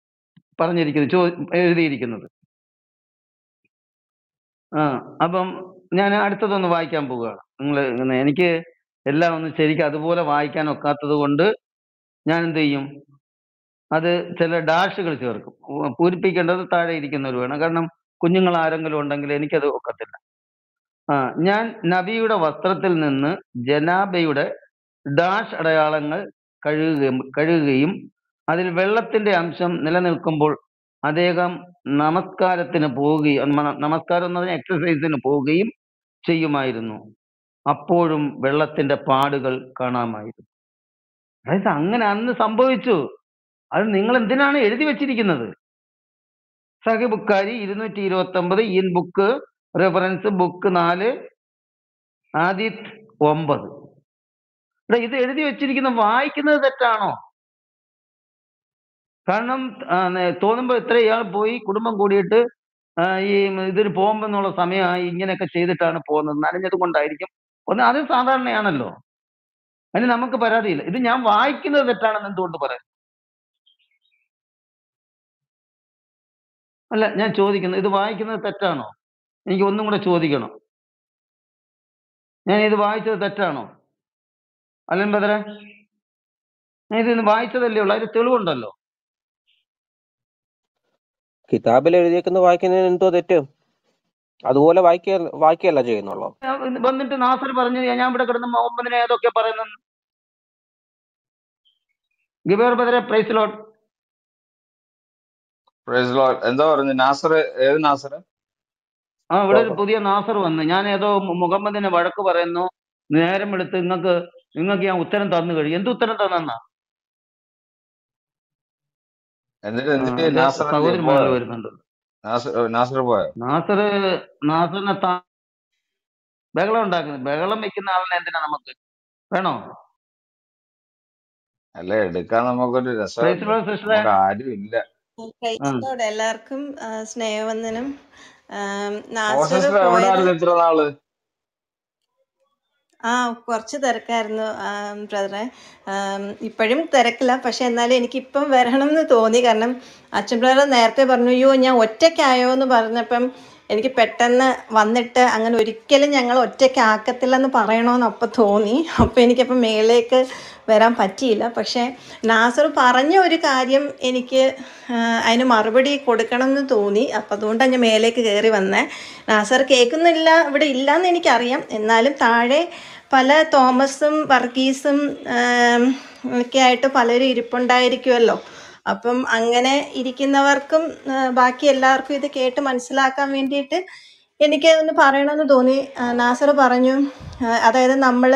പറഞ്ഞിരിക്കുന്നത് ചോ എഴുതിയിരിക്കുന്നത് ആ അപ്പം ഞാൻ അടുത്തതൊന്ന് വായിക്കാൻ പോവുകയാണ് നിങ്ങൾ എനിക്ക് എല്ലാം ഒന്ന് ശരിക്കും അതുപോലെ വായിക്കാൻ ഒക്കാത്തത് കൊണ്ട് ഞാൻ എന്ത് ചെയ്യും അത് ചില ഡാഷുകൾ ചേർക്കും ഉ- പൂരിപ്പിക്കേണ്ടത് താഴെ ഇരിക്കുന്നവർ വേണം കാരണം കുഞ്ഞുങ്ങൾ ആരെങ്കിലും ഉണ്ടെങ്കിൽ എനിക്കത് ഒക്കത്തില്ല ആ ഞാൻ നബിയുടെ വസ്ത്രത്തിൽ നിന്ന് ജനാബയുടെ ഡാഷ് അടയാളങ്ങൾ കഴുകുകയും കഴുകുകയും അതിൽ വെള്ളത്തിന്റെ അംശം നിലനിൽക്കുമ്പോൾ അദ്ദേഹം നമസ്കാരത്തിന് പോവുകയും നമ- നമസ്കാരം എന്ന് പറഞ്ഞാൽ എക്സസൈസിന് പോവുകയും ചെയ്യുമായിരുന്നു അപ്പോഴും വെള്ളത്തിന്റെ പാടുകൾ കാണാമായിരുന്നു അതായത് അങ്ങനെ അന്ന് സംഭവിച്ചു അത് നിങ്ങൾ എന്തിനാണ് എഴുതി വെച്ചിരിക്കുന്നത് സഹി ബുക്കാരി ഇരുന്നൂറ്റി ഇരുപത്തി ഒമ്പത് ഇൻ ബുക്ക് റെഫറൻസ് ബുക്ക് നാല് ആദിത് ഒമ്പത് എടാ ഇത് എഴുതി വെച്ചിരിക്കുന്ന വായിക്കുന്നത് തെറ്റാണോ കാരണം ആ, നെ- തോന്നുമ്പോ ഇത്ര ഇയാൾ പോയി കുടുംബം കൂടിയിട്ട് ആ, ഈ ഇതിന് പോകുമ്പോ എന്നുള്ള സമയമായി ഇങ്ങനെയൊക്കെ ചെയ്തിട്ടാണ് പോകുന്നത് നനഞ്ഞത് കൊണ്ടായിരിക്കും ഒന്ന് അത് സാധാരണയാണല്ലോ അതിന് നമുക്ക് പരാതിയില്ല ഇത് ഞാൻ വായിക്കുന്നത് തെറ്റാണെന്ന് എന്തുകൊണ്ട് പറയാം അല്ല ഞാൻ ചോദിക്കുന്നത് ഇത് വായിക്കുന്നത് തെറ്റാണോ എനിക്ക് ഒന്നും കൂടെ ചോദിക്കണം ഞാൻ ഇത് വായിച്ചത് തെറ്റാണോ അല്ലൻ ബദറെ ഞാൻ ഇത് ഇന്ന് വായിച്ചതല്ലേ ഉള്ളൂ അതിന് തെളിവുണ്ടല്ലോ കിതാബിൽ എഴുതിയേക്കുന്ന വായിക്കുന്നതിന് എന്തോ തെറ്റ് അതുപോലെ വായിക്കുക വായിക്കുകയല്ല ചെയ്യുന്നുള്ളൂ ഞാൻ ഇന്ന് വന്നിട്ട് നാസർ പറഞ്ഞു ഞാൻ ഇവിടെ കിടന്ന് മുഹമ്മദിനെ ഏതൊക്കെ പറയുന്നത് ഗിബേർ ബദറെ പ്രൈസ് ലോട്ട് പ്രൈസ് ലോർഡ് എന്താ പറഞ്ഞു നാസർ ഏത് നാസർ ആ ഇവിടെ ഒരു പുതിയ നാസർ വന്നു ഞാൻ ഏതോ മു- മുഹമ്മദിനെ വഴക്ക് പറയുന്നു നേരം എടുത്ത് നിങ്ങൾക്ക് നിങ്ങൾക്ക് ഞാൻ ഉത്തരം തന്നു കഴിയും എന്ത് ഉത്തരം തന്നാ എന്നിട്ട് ആ, എന്നിട്ട് അത് നാസർ എന്ത് ചെയ്യും? സഹോദരിമാർ പോയോ വരുന്നുണ്ട് നാസർ നാസർ പോയോ നാസർ നാസറിനെ താ ബഹളം ഉണ്ടാക്കുന്നത് ബഹളം വെക്കുന്ന ആളിനെ എന്തിനാ നമുക്ക് വേണോ അല്ല എടുക്കാൻ നമുക്കൊരു പ്രൈസ് രസമല്ലേ ലോർഡ് സിസ്റ്ററെ നമുക്ക് ആരും ഇല്ല ആ ക്രൈസ്തലോട് എല്ലാവർക്കും ആ, സ്നേഹവന്ദനം ആം, ഓ നാസർ സിസ്റ്റർ പോയത് എവിടെയായിരുന്നു ഇത്ര നാള് ആ കുറച്ച് തിരക്കായിരുന്നു ബ്രദറെ ഇപ്പോഴും തിരക്കില്ല പക്ഷെ എന്നാലും എനിക്കിപ്പം വരണം എന്ന് തോന്നി കാരണം അച്ഛൻ ബ്രദർ നേരത്തെ പറഞ്ഞു അയ്യോ ഞാൻ ഒറ്റയ്ക്കായോ എന്ന് പറഞ്ഞപ്പം എനിക്ക് പെട്ടെന്ന് വന്നിട്ട് അങ്ങനെ ഒരിക്കലും ഞങ്ങൾ ഒറ്റയ്ക്കാക്കത്തില്ലെന്ന് പറയണമെന്ന് അപ്പം തോന്നി അപ്പോൾ എനിക്കപ്പം മേലേക്ക് വരാൻ പറ്റിയില്ല പക്ഷേ നാസർ പറഞ്ഞ ഒരു കാര്യം എനിക്ക് ആ, അതിന് മറുപടി കൊടുക്കണം എന്ന് തോന്നി അപ്പം അതുകൊണ്ടാണ് ഞാൻ മേലേക്ക് കയറി വന്നേ നാസർ കേൾക്കുന്നില്ല ഇവിടെ ഇല്ലയെന്ന് എനിക്കറിയാം എന്നാലും താഴെ പല തോമസും വർഗീസും ആം, ഒക്കെ ആയിട്ട് പലരും ഇരിപ്പുണ്ടായിരിക്കുമല്ലോ അപ്പം അങ്ങനെ ഇരിക്കുന്നവർക്കും ആ, ബാക്കി എല്ലാവർക്കും ഇത് കേട്ട് മനസ്സിലാക്കാൻ വേണ്ടിയിട്ട് എനിക്ക് ഒന്ന് പറയണമെന്ന് തോന്നി ആ, നാസർ പറഞ്ഞു ആ, അതായത് നമ്മൾ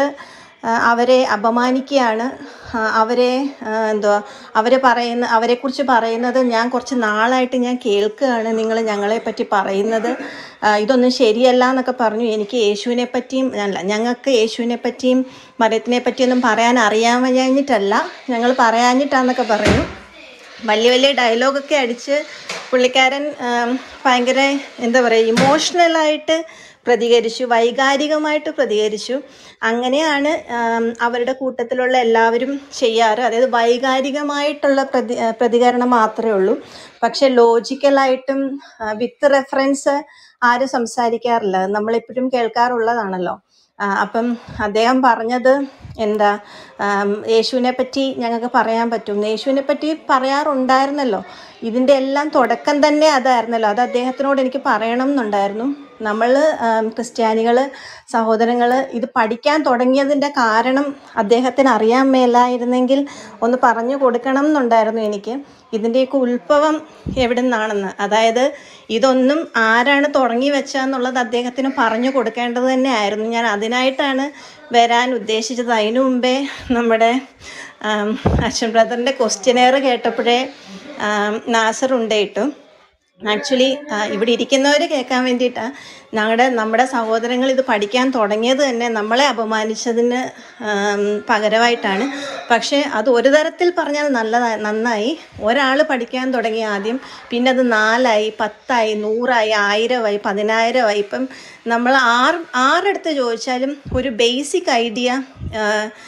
അവരെ അപമാനിക്കുകയാണ് ആ, അവരെ ആ, എന്തുവാ അവർ പറയുന്ന അവരെക്കുറിച്ച് പറയുന്നത് ഞാൻ കുറച്ച് നാളായിട്ട് ഞാൻ കേൾക്കുകയാണ് നിങ്ങൾ ഞങ്ങളെ പറ്റി പറയുന്നത് ആ, ഇതൊന്നും ശരിയല്ല എന്നൊക്കെ പറഞ്ഞു എനിക്ക് യേശുവിനെ പറ്റിയും അല്ല ഞങ്ങൾക്ക് യേശുവിനെ പറ്റിയും മരത്തിനെ പറ്റിയൊന്നും പറയാൻ അറിയാമഞ്ഞിട്ടല്ല ഞങ്ങൾ പറയാഞ്ഞിട്ടാന്നൊക്കെ പറഞ്ഞു വലിയ വലിയ ഡയലോഗൊക്കെ അടിച്ച് പുള്ളിക്കാരൻ ആം, ഭയങ്കര എന്താ പറയുക ഇമോഷണലായിട്ട് പ്രതികരിച്ചു വൈകാരികമായിട്ട് പ്രതികരിച്ചു അങ്ങനെയാണ് ആം, അവരുടെ കൂട്ടത്തിലുള്ള എല്ലാവരും ചെയ്യാറ് അതായത് വൈകാരികമായിട്ടുള്ള പ്രതി ആ, പ്രതികരണം മാത്രമേ ഉള്ളൂ പക്ഷെ ലോജിക്കലായിട്ടും വിത്ത് റെഫറൻസ് ആരും സംസാരിക്കാറില്ല നമ്മളെപ്പോഴും കേൾക്കാറുള്ളതാണല്ലോ ആ, അപ്പം അദ്ദേഹം പറഞ്ഞത് എന്താ ആം, യേശുവിനെ പറ്റി ഞങ്ങൾക്ക് പറയാൻ പറ്റും യേശുവിനെ പറ്റി പറയാറുണ്ടായിരുന്നല്ലോ ഇതിൻ്റെ എല്ലാം തുടക്കം തന്നെ അതായിരുന്നല്ലോ അത് അദ്ദേഹത്തിനോട് എനിക്ക് പറയണം എന്നുണ്ടായിരുന്നു നമ്മൾ ക്രിസ്ത്യാനികൾ സഹോദരങ്ങൾ ഇത് പഠിക്കാൻ തുടങ്ങിയതിൻ്റെ കാരണം അദ്ദേഹത്തിന് അറിയാൻ മേലായിരുന്നെങ്കിൽ ഒന്ന് പറഞ്ഞു കൊടുക്കണം എന്നുണ്ടായിരുന്നു എനിക്ക് ഇതിൻ്റെയൊക്കെ ഉത്ഭവം എവിടെ നിന്നാണെന്ന് അതായത് ഇതൊന്നും ആരാണ് തുടങ്ങി വെച്ചതെന്നുള്ളത് അദ്ദേഹത്തിന് പറഞ്ഞു കൊടുക്കേണ്ടത് തന്നെ ആയിരുന്നു ഞാൻ അതിനായിട്ടാണ് വരാൻ ഉദ്ദേശിച്ചത് അതിനു മുമ്പേ നമ്മുടെ ആം, അച്ഛൻ ബ്രദറിൻ്റെ ക്വസ്റ്റ്യനെയർ കേട്ടപ്പോഴേ ആം, നാസർ ഉണ്ടേട്ടു ആക്ച്വലി ഇവിടെ ഇരിക്കുന്നവർ കേൾക്കാൻ വേണ്ടിയിട്ടാണ് ഞങ്ങളുടെ നമ്മുടെ സഹോദരങ്ങൾ ഇത് പഠിക്കാൻ തുടങ്ങിയത് തന്നെ നമ്മളെ അപമാനിച്ചതിന് ആം, പകരമായിട്ടാണ് പക്ഷേ അത് ഒരു തരത്തിൽ പറഞ്ഞാൽ നല്ലതായി നന്നായി ഒരാൾ പഠിക്കാൻ തുടങ്ങി ആദ്യം പിന്നെ അത് നാലായി പത്തായി നൂറായി ആയിരമായി പതിനായിരമായി ഇപ്പം നമ്മൾ ആറ് ആരെടുത്ത് ചോദിച്ചാലും ഒരു ബേസിക് ഐഡിയ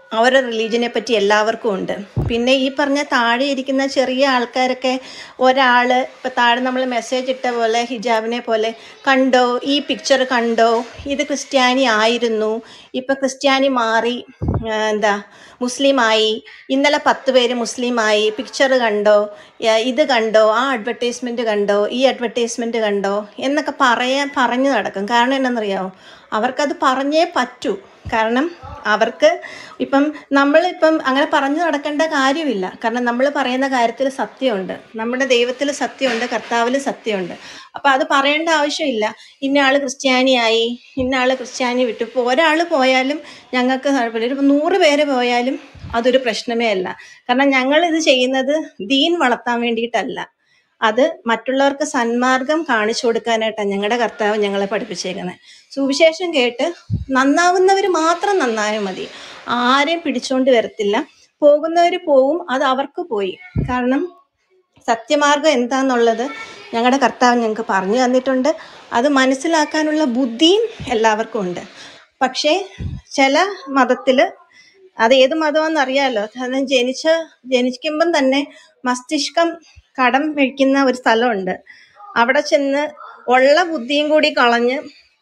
അവരുടെ റിലീജിയനെ പറ്റി എല്ലാവർക്കും ഉണ്ട് പിന്നെ ഈ പറഞ്ഞ താഴെ ഇരിക്കുന്ന ചെറിയ ആൾക്കാരൊക്കെ ഒരാൾ ഇപ്പം താഴെ നമ്മൾ മെസ്സേജ് ഇട്ട പോലെ ഹിജാബിനെ പോലെ കണ്ടോ ഈ പിക്ചർ കണ്ടോ ഇത് ക്രിസ്ത്യാനി ആയിരുന്നു ഇപ്പം ക്രിസ്ത്യാനി മാറി ആ, എന്താ മുസ്ലിമായി ഇന്നലെ പത്ത് പേര് മുസ്ലിമായി പിക്ചർ കണ്ടോ ആ, ഇത് കണ്ടോ ആ അഡ്വർടൈസ്മെൻറ്റ് കണ്ടോ ഈ അഡ്വർടൈസ്മെൻറ്റ് കണ്ടോ എന്നൊക്കെ പറയാൻ പറഞ്ഞു നടക്കും കാരണം എന്നാണെന്നറിയാമോ അവർക്കത് പറഞ്ഞേ പറ്റൂ കാരണം അവർക്ക് ഇപ്പം നമ്മളിപ്പം അങ്ങനെ പറഞ്ഞു നടക്കേണ്ട കാര്യമില്ല കാരണം നമ്മൾ പറയുന്ന കാര്യത്തിൽ സത്യമുണ്ട് നമ്മുടെ ദൈവത്തിൽ സത്യമുണ്ട് കർത്താവിൽ സത്യമുണ്ട് അപ്പോൾ അത് പറയേണ്ട ആവശ്യമില്ല ഇന്ന ആൾ ക്രിസ്ത്യാനിയായി ഇന്ന ആൾ ക്രിസ്ത്യാനി വിട്ടു ഇപ്പോൾ ഒരാൾ പോയാലും ഞങ്ങൾക്ക് കുഴപ്പമില്ല ഒരു നൂറ് പേര് പോയാലും അതൊരു പ്രശ്നമേ അല്ല കാരണം ഞങ്ങൾ ഇത് ചെയ്യുന്നത് ദീൻ വളർത്താൻ വേണ്ടിയിട്ടല്ല അത് മറ്റുള്ളവർക്ക് സന്മാർഗം കാണിച്ചു കൊടുക്കാനായിട്ടാണ് ഞങ്ങളുടെ കർത്താവ് ഞങ്ങളെ പഠിപ്പിച്ചേക്കുന്നത് സുവിശേഷം കേട്ട് നന്നാവുന്നവർ മാത്രം നന്നായാൽ മതി ആരെയും പിടിച്ചോണ്ട് വരത്തില്ല പോകുന്നവർ പോവും അത് അവർക്ക് പോയി കാരണം സത്യമാർഗം എന്താന്നുള്ളത് ഞങ്ങളുടെ കർത്താവ് ഞങ്ങൾക്ക് പറഞ്ഞു തന്നിട്ടുണ്ട് അത് മനസ്സിലാക്കാനുള്ള ബുദ്ധിയും എല്ലാവർക്കും ഉണ്ട് പക്ഷേ ചില മതത്തിൽ അത് ഏത് മതമാണെന്ന് അറിയാലോ കാരണം ജനിച്ച ജനിക്കുമ്പം തന്നെ മസ്തിഷ്കം കടം വയ്ക്കുന്ന ഒരു സ്ഥലമുണ്ട് അവിടെ ചെന്ന് ഉള്ള ബുദ്ധിയും കൂടി കളഞ്ഞ്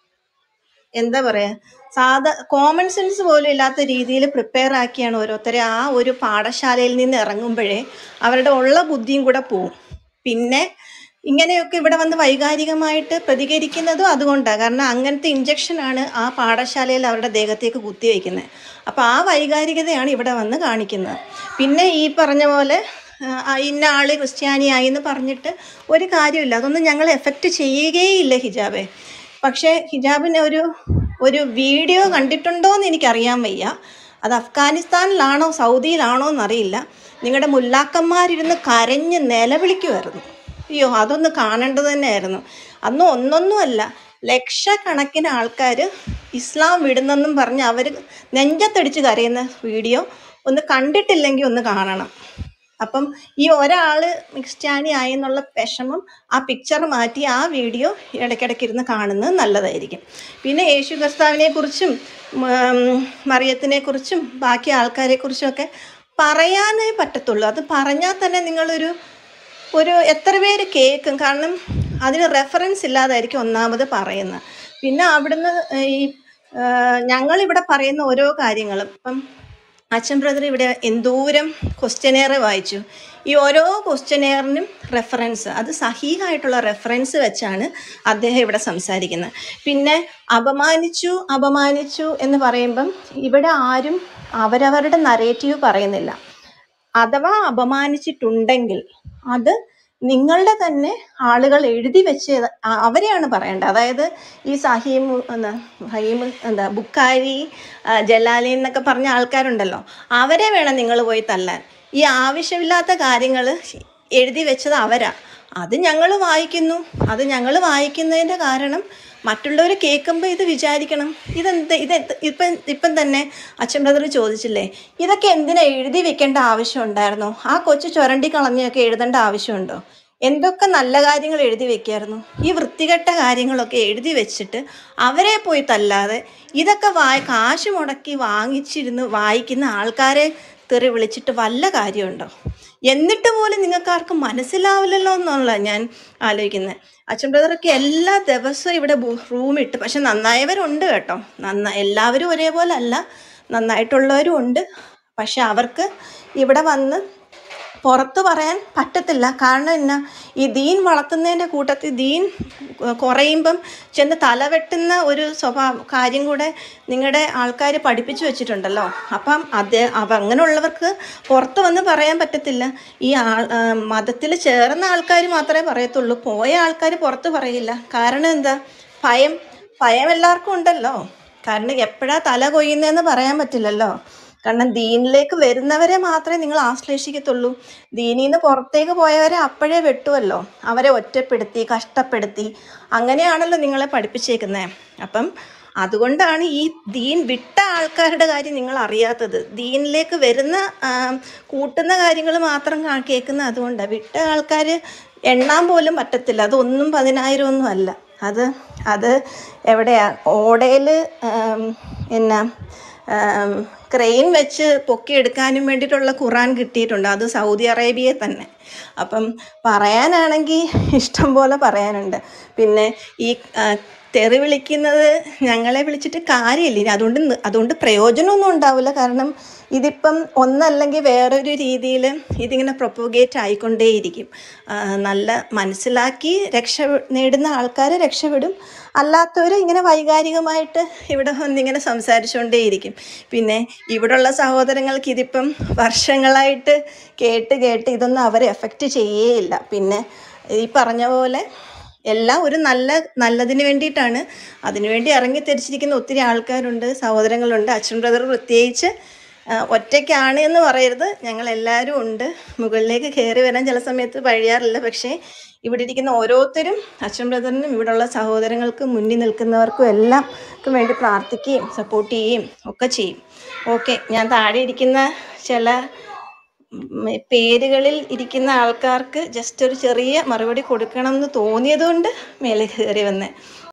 എന്താ പറയാ സാധാ കോമൺ സെൻസ് പോലും ഇല്ലാത്ത രീതിയിൽ പ്രിപ്പയർ ആക്കിയാണ് ഓരോരുത്തരെ ആ ഒരു പാഠശാലയിൽ നിന്ന് ഇറങ്ങുമ്പോഴേ അവരുടെ ഉള്ള ബുദ്ധിയും കൂടെ പോവും പിന്നെ ഇങ്ങനെയൊക്കെ ഇവിടെ വന്ന് വൈകാരികമായിട്ട് പ്രതികരിക്കുന്നതും അതുകൊണ്ടാണ് കാരണം അങ്ങനത്തെ ഇഞ്ചക്ഷനാണ് ആ പാഠശാലയിൽ അവരുടെ ദേഹത്തേക്ക് കുത്തിവെക്കുന്നത് അപ്പോൾ ആ വൈകാരികതയാണ് ഇവിടെ വന്ന് കാണിക്കുന്നത് പിന്നെ ഈ പറഞ്ഞ പോലെ ആ, ഇന്ന ആള് ക്രിസ്ത്യാനിയായി എന്ന് പറഞ്ഞിട്ട് ഒരു കാര്യമില്ല അതൊന്നും ഞങ്ങൾ എഫക്റ്റ് ചെയ്യുകയില്ല ഹിജാബെ പക്ഷേ ഹിജാബിന് ഒരു ഒരു വീഡിയോ കണ്ടിട്ടുണ്ടോ എന്ന് എനിക്കറിയാൻ വയ്യ അത് അഫ്ഗാനിസ്ഥാനിലാണോ സൗദിയിലാണോ എന്നറിയില്ല നിങ്ങളുടെ മുല്ലാക്കന്മാരിരുന്ന് കരഞ്ഞ് നിലവിളിക്കുമായിരുന്നു അയ്യോ അതൊന്ന് കാണേണ്ടത് തന്നെയായിരുന്നു അന്ന് ഒന്നൊന്നുമല്ല ലക്ഷക്കണക്കിന് ആൾക്കാർ ഇസ്ലാം വിടുന്നെന്നും പറഞ്ഞ് അവർ നെഞ്ചത്തടിച്ച് കരയുന്ന വീഡിയോ ഒന്ന് കണ്ടിട്ടില്ലെങ്കിൽ ഒന്ന് കാണണം അപ്പം ഈ ഒരാൾ ക്രിസ്ത്യാനി ആയി എന്നുള്ള വിഷമം ആ പിക്ചർ മാറ്റി ആ വീഡിയോ ഇടയ്ക്കിടയ്ക്ക് ഇരുന്ന് കാണുന്നത് നല്ലതായിരിക്കും പിന്നെ യേശു കർത്താവിനെ കുറിച്ചും മറിയത്തിനെ കുറിച്ചും ബാക്കി ആൾക്കാരെ കുറിച്ചുമൊക്കെ പറയാനേ പറ്റത്തുള്ളൂ അത് പറഞ്ഞാൽ തന്നെ നിങ്ങളൊരു ഒരു എത്ര പേര് കേൾക്കും കാരണം അതിന് റെഫറൻസ് ഇല്ലാതായിരിക്കും ഒന്നാമത് പറയുന്നത് പിന്നെ അവിടുന്ന് ഈ ആ, ഞങ്ങളിവിടെ പറയുന്ന ഓരോ കാര്യങ്ങളും ഇപ്പം അച്ഛൻ ബ്രദർ ഇവിടെ എന്തോരം ക്വസ്റ്റ്യനെയർ വായിച്ചു ഈ ഓരോ ക്വസ്റ്റ്യനെയറിനും റെഫറൻസ് അത് സഹീഹായിട്ടുള്ള റെഫറൻസ് വെച്ചാണ് അദ്ദേഹം ഇവിടെ സംസാരിക്കുന്നത് പിന്നെ അപമാനിച്ചു അപമാനിച്ചു എന്ന് പറയുമ്പം ഇവിടെ ആരും അവരവരുടെ നരേറ്റീവ് പറയുന്നില്ല അഥവാ അപമാനിച്ചിട്ടുണ്ടെങ്കിൽ അത് നിങ്ങളുടെ തന്നെ ആളുകൾ എഴുതി വെച്ച് അ- അവരെയാണ് പറയേണ്ടത് അതായത് ഈ സഹീം എന്താ ഹീം എന്താ ബുക്കാരി ആ, ജലാലി എന്നൊക്കെ പറഞ്ഞ ആൾക്കാരുണ്ടല്ലോ അവരെ വേണം നിങ്ങൾ പോയി തല്ലാൻ ഈ ആവശ്യമില്ലാത്ത കാര്യങ്ങൾ എഴുതി വെച്ചത് അവരാ അത് ഞങ്ങൾ വായിക്കുന്നു അത് ഞങ്ങൾ വായിക്കുന്നതിൻ്റെ കാരണം മറ്റുള്ളവർ കേൾക്കുമ്പോൾ ഇത് വിചാരിക്കണം ഇതെന്ത് ഇത് ഇപ്പം ഇപ്പം തന്നെ അച്ഛൻ ബ്രദർ ചോദിച്ചില്ലേ ഇതൊക്കെ എന്തിനാ എഴുതി വെക്കേണ്ട ആവശ്യം ഉണ്ടായിരുന്നോ ആ കൊച്ചു ചുരണ്ടി കളഞ്ഞൊക്കെ എഴുതേണ്ട ആവശ്യമുണ്ടോ എന്തൊക്കെ നല്ല കാര്യങ്ങൾ എഴുതി വെക്കായിരുന്നു ഈ വൃത്തികെട്ട കാര്യങ്ങളൊക്കെ എഴുതി വെച്ചിട്ട് അവരെ പോയി തല്ലാതെ ഇതൊക്കെ വായി കാശ് മുടക്കി വാങ്ങിച്ചിരുന്ന് വായിക്കുന്ന ആൾക്കാരെ തെറി വിളിച്ചിട്ട് വല്ല കാര്യമുണ്ടോ എന്നിട്ട് പോലും നിങ്ങൾക്ക് ആർക്കും മനസ്സിലാവില്ലല്ലോ എന്നുള്ള ഞാൻ ആലോചിക്കുന്നത് അച്ഛൻ ബ്രദറൊക്കെ എല്ലാ ദിവസവും ഇവിടെ റൂം ഇട്ട് പക്ഷെ നന്നായവരുണ്ട് കേട്ടോ നന്ന എല്ലാവരും ഒരേപോലെ അല്ല നന്നായിട്ടുള്ളവരും ഉണ്ട് പക്ഷെ അവർക്ക് ഇവിടെ വന്ന് പുറത്ത് പറയാൻ പറ്റത്തില്ല കാരണം എന്നാ ഈ ദീൻ വളർത്തുന്നതിൻ്റെ കൂട്ടത്തിൽ ദീൻ കുറയുമ്പം ചെന്ന് തലവെട്ടുന്ന ഒരു സ്വഭാവം കാര്യം കൂടെ നിങ്ങളുടെ ആൾക്കാർ പഠിപ്പിച്ചു വെച്ചിട്ടുണ്ടല്ലോ അപ്പം അത് അപ്പം അങ്ങനെയുള്ളവർക്ക് പുറത്ത് വന്ന് പറയാൻ പറ്റത്തില്ല ഈ ആൾ മതത്തിൽ ചേർന്ന ആൾക്കാർ മാത്രമേ പറയത്തുള്ളൂ പോയ ആൾക്കാർ പുറത്ത് പറയില്ല കാരണം എന്താ ഭയം ഭയം എല്ലാവർക്കും ഉണ്ടല്ലോ കാരണം എപ്പോഴാ തല കൊയ്യുന്നതെന്ന് പറയാൻ പറ്റില്ലല്ലോ കാരണം ദീനിലേക്ക് വരുന്നവരെ മാത്രമേ നിങ്ങൾ ആശ്ലേഷിക്കത്തുള്ളൂ ദീനിൽ നിന്ന് പുറത്തേക്ക് പോയവരെ അപ്പോഴേ വെട്ടുമല്ലോ അവരെ ഒറ്റപ്പെടുത്തി കഷ്ടപ്പെടുത്തി അങ്ങനെയാണല്ലോ നിങ്ങളെ പഠിപ്പിച്ചേക്കുന്നത് അപ്പം അതുകൊണ്ടാണ് ഈ ദീൻ വിട്ട ആൾക്കാരുടെ കാര്യം നിങ്ങൾ അറിയാത്തത് ദീനിലേക്ക് വരുന്ന ആ, കൂട്ടുന്ന കാര്യങ്ങൾ മാത്രം കാ- കേൾക്കുന്ന അതുകൊണ്ടാണ് വിട്ട ആൾക്കാർ എണ്ണാൻ പോലും പറ്റത്തില്ല അതൊന്നും പതിനായിരം ഒന്നും അല്ല അത് അത് എവിടെയാ ഓടയിൽ എന്നാ ക്രെയിൻ വെച്ച് പൊക്കിയെടുക്കാനും വേണ്ടിയിട്ടുള്ള ഖുറാൻ കിട്ടിയിട്ടുണ്ട് അത് സൗദി അറേബ്യയെ തന്നെ അപ്പം പറയാനാണെങ്കിൽ ഇഷ്ടം പോലെ പറയാനുണ്ട് പിന്നെ ഈ ആ, തെറി വിളിക്കുന്നത് ഞങ്ങളെ വിളിച്ചിട്ട് കാര്യമില്ല ഇനി അതുകൊണ്ട് നി- അതുകൊണ്ട് പ്രയോജനമൊന്നും ഉണ്ടാവില്ല കാരണം ഇതിപ്പം ഒന്നല്ലെങ്കിൽ വേറൊരു രീതിയിൽ ഇതിങ്ങനെ പ്രൊപ്പോഗേറ്റ് ആയിക്കൊണ്ടേയിരിക്കും ആ, നല്ല മനസ്സിലാക്കി രക്ഷ നേടുന്ന ആൾക്കാർ രക്ഷപ്പെടും അല്ലാത്തവർ ഇങ്ങനെ വൈകാരികമായിട്ട് ഇവിടെ വന്നിങ്ങനെ സംസാരിച്ചുകൊണ്ടേയിരിക്കും പിന്നെ ഇവിടെയുള്ള സഹോദരങ്ങൾക്ക് ഇതിപ്പം വർഷങ്ങളായിട്ട് കേട്ട് കേട്ട് ഇതൊന്നും അവരെ എഫക്റ്റ് ചെയ്യേയില്ല പിന്നെ ഈ പറഞ്ഞ പോലെ എല്ലാം ഒരു നല്ല നല്ലതിന് വേണ്ടിയിട്ടാണ് അതിനുവേണ്ടി ഇറങ്ങി തിരിച്ചിരിക്കുന്ന ഒത്തിരി ആൾക്കാരുണ്ട് സഹോദരങ്ങളുണ്ട് അച്ഛൻ ബ്രദർ പ്രത്യേകിച്ച് ആ, ഒറ്റയ്ക്കാണ് എന്ന് പറയരുത് ഞങ്ങൾ എല്ലാവരും ഉണ്ട് മുകളിലേക്ക് കയറി വരാൻ ചില സമയത്ത് കഴിയാറില്ല പക്ഷേ ഇവിടെ ഇരിക്കുന്ന ഓരോരുത്തരും അച്ഛൻ ബ്രദറിനും ഇവിടെയുള്ള സഹോദരങ്ങൾക്ക് മുന്നിൽ നിൽക്കുന്നവർക്കും എല്ലാം ക്കും വേണ്ടി പ്രാർത്ഥിക്കുകയും സപ്പോർട്ട് ചെയ്യുകയും ഒക്കെ ചെയ്യും ഓക്കെ ഞാൻ താഴെ ഇരിക്കുന്ന ചില ഉം, പേരുകളിൽ ഇരിക്കുന്ന ആൾക്കാർക്ക് ജസ്റ്റ് ഒരു ചെറിയ മറുപടി കൊടുക്കണം എന്ന് തോന്നിയതുകൊണ്ട് മേലെ കയറി വന്നേ